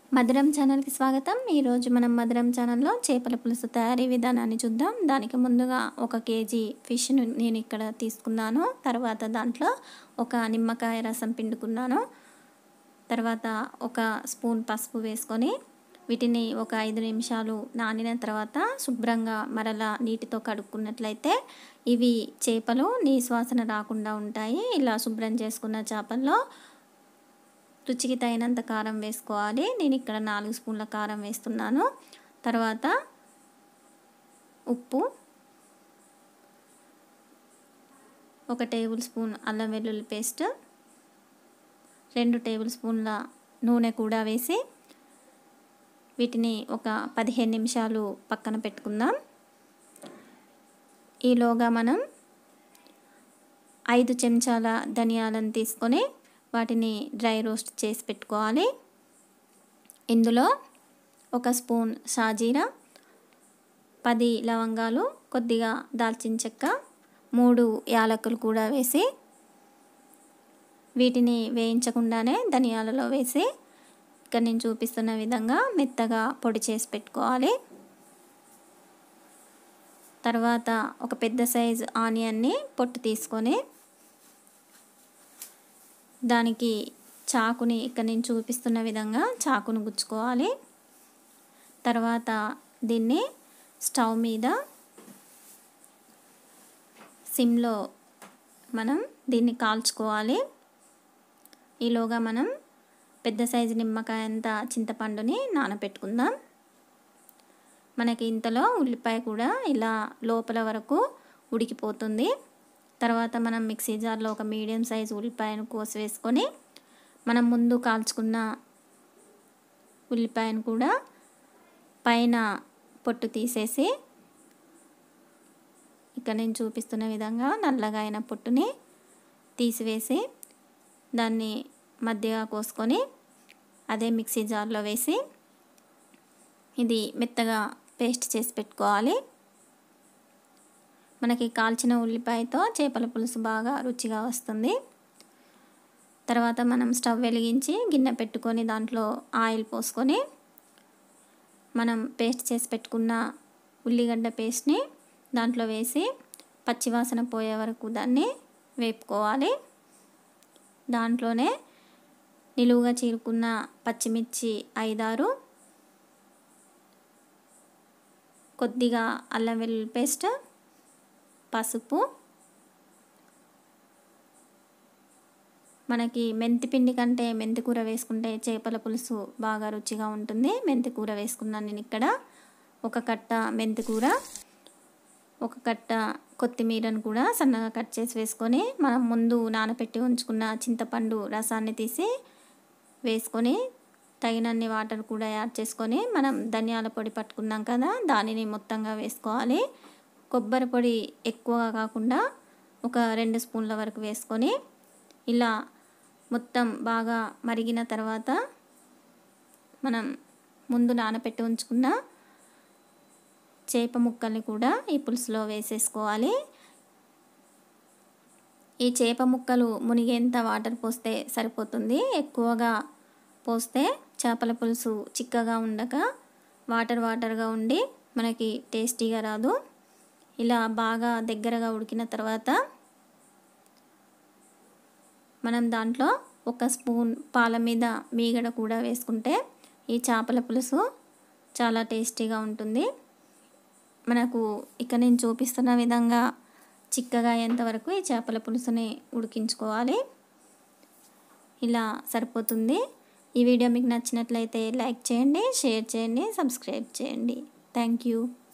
మధురం ఛానల్కి స్వాగతం ఈరోజు మనం మధురం ఛానల్లో చేపల పులుసు తయారీ విధానాన్ని చూద్దాం దానికి ముందుగా ఒక కేజీ ఫిష్ను నేను ఇక్కడ తీసుకున్నాను తర్వాత దాంట్లో ఒక నిమ్మకాయ రసం పిండుకున్నాను తర్వాత ఒక స్పూన్ పసుపు వేసుకొని వీటిని ఒక ఐదు నిమిషాలు నానిన తర్వాత శుభ్రంగా మరలా నీటితో కడుక్కున్నట్లయితే ఇవి చేపలు నీశ్వాసన రాకుండా ఉంటాయి ఇలా శుభ్రం చేసుకున్న చేపల్లో రుచికి తగినంత కారం వేసుకోవాలి నేను ఇక్కడ నాలుగు స్పూన్ల కారం వేస్తున్నాను తర్వాత ఉప్పు ఒక టేబుల్ స్పూన్ అల్లం వెల్లుల్లి పేస్ట్ రెండు టేబుల్ స్పూన్ల నూనె కూడా వేసి వీటిని ఒక పదిహేను నిమిషాలు పక్కన పెట్టుకుందాం ఈలోగా మనం ఐదు చెంచాల ధనియాలను తీసుకొని వాటిని డ్రై రోస్ట్ చేసి పెట్టుకోవాలి ఇందులో ఒక స్పూన్ షాజీరా పది లవంగాలు కొద్దిగా దాల్చిన చెక్క మూడు యాలకులు కూడా వేసి వీటిని వేయించకుండానే ధనియాలలో వేసి ఇక్కడ నేను చూపిస్తున్న విధంగా మెత్తగా పొడి చేసి పెట్టుకోవాలి తర్వాత ఒక పెద్ద సైజు ఆనియన్ని పొట్టు తీసుకొని దానికి చాకుని ఇక్కడ నేను చూపిస్తున్న విధంగా చాకును గుచ్చుకోవాలి తర్వాత దీన్ని స్టవ్ మీద సిమ్లో మనం దీన్ని కాల్చుకోవాలి ఈలోగా మనం పెద్ద సైజు నిమ్మకాయ అంత చింతపండుని నానబెట్టుకుందాం మనకి ఇంతలో ఉల్లిపాయ కూడా ఇలా లోపల వరకు ఉడికిపోతుంది తర్వాత మనం మిక్సీ జార్లో ఒక మీడియం సైజు ఉల్లిపాయను కోసి వేసుకొని మనం ముందు కాల్చుకున్న ఉల్లిపాయను కూడా పైన పొట్టు తీసేసి ఇక్కడ నేను చూపిస్తున్న విధంగా నల్లగా అయిన పొట్టుని తీసివేసి దాన్ని మధ్యగా కోసుకొని అదే మిక్సీ జార్లో వేసి ఇది మెత్తగా పేస్ట్ చేసి పెట్టుకోవాలి మనకి కాల్చిన ఉల్లిపాయతో చేపల పులుసు బాగా రుచిగా వస్తుంది తర్వాత మనం స్టవ్ వెలిగించి గిన్నె పెట్టుకొని దాంట్లో ఆయిల్ పోసుకొని మనం పేస్ట్ చేసి పెట్టుకున్న ఉల్లిగడ్డ పేస్ట్ని దాంట్లో వేసి పచ్చివాసన పోయే వరకు దాన్ని వేపుకోవాలి దాంట్లోనే నిలువుగా చీరుకున్న పచ్చిమిర్చి ఐదారు కొద్దిగా అల్లం వెల్లుల్లి పేస్ట్ పసుపు మనకి మెంతి పిండి కంటే మెంతి కూర వేసుకుంటే చేపల పులుసు బాగా రుచిగా ఉంటుంది మెంతి కూర వేసుకున్నాను నేను ఇక్కడ ఒక కట్ట మెంతి కూర ఒక కట్ట కొత్తిమీరను కూడా సన్నగా కట్ చేసి వేసుకొని మనం ముందు నానబెట్టి ఉంచుకున్న చింతపండు రసాన్ని తీసి వేసుకొని తగినన్ని వాటర్ కూడా యాడ్ చేసుకొని మనం ధనియాల పొడి పట్టుకున్నాం కదా దానిని మొత్తంగా వేసుకోవాలి కొబ్బరి పొడి ఎక్కువగా కాకుండా ఒక రెండు స్పూన్ల వరకు వేసుకొని ఇలా మొత్తం బాగా మరిగిన తర్వాత మనం ముందు నానబెట్టి ఉంచుకున్న చేప ముక్కల్ని కూడా ఈ పులుసులో వేసేసుకోవాలి ఈ చేప ముక్కలు మునిగేంత వాటర్ పోస్తే సరిపోతుంది ఎక్కువగా పోస్తే చేపల పులుసు చిక్కగా ఉండక వాటర్ వాటర్గా ఉండి మనకి టేస్టీగా రాదు ఇలా బాగా దగ్గరగా ఉడికిన తర్వాత మనం దాంట్లో ఒక స్పూన్ పాల మీద మీగడ కూడా వేసుకుంటే ఈ చేపల పులుసు చాలా టేస్టీగా ఉంటుంది మనకు ఇక నేను చూపిస్తున్న విధంగా చిక్కగా అయ్యేంతవరకు ఈ చేపల పులుసుని ఉడికించుకోవాలి ఇలా సరిపోతుంది ఈ వీడియో మీకు నచ్చినట్లయితే లైక్ చేయండి షేర్ చేయండి సబ్స్క్రైబ్ చేయండి థ్యాంక్ యూ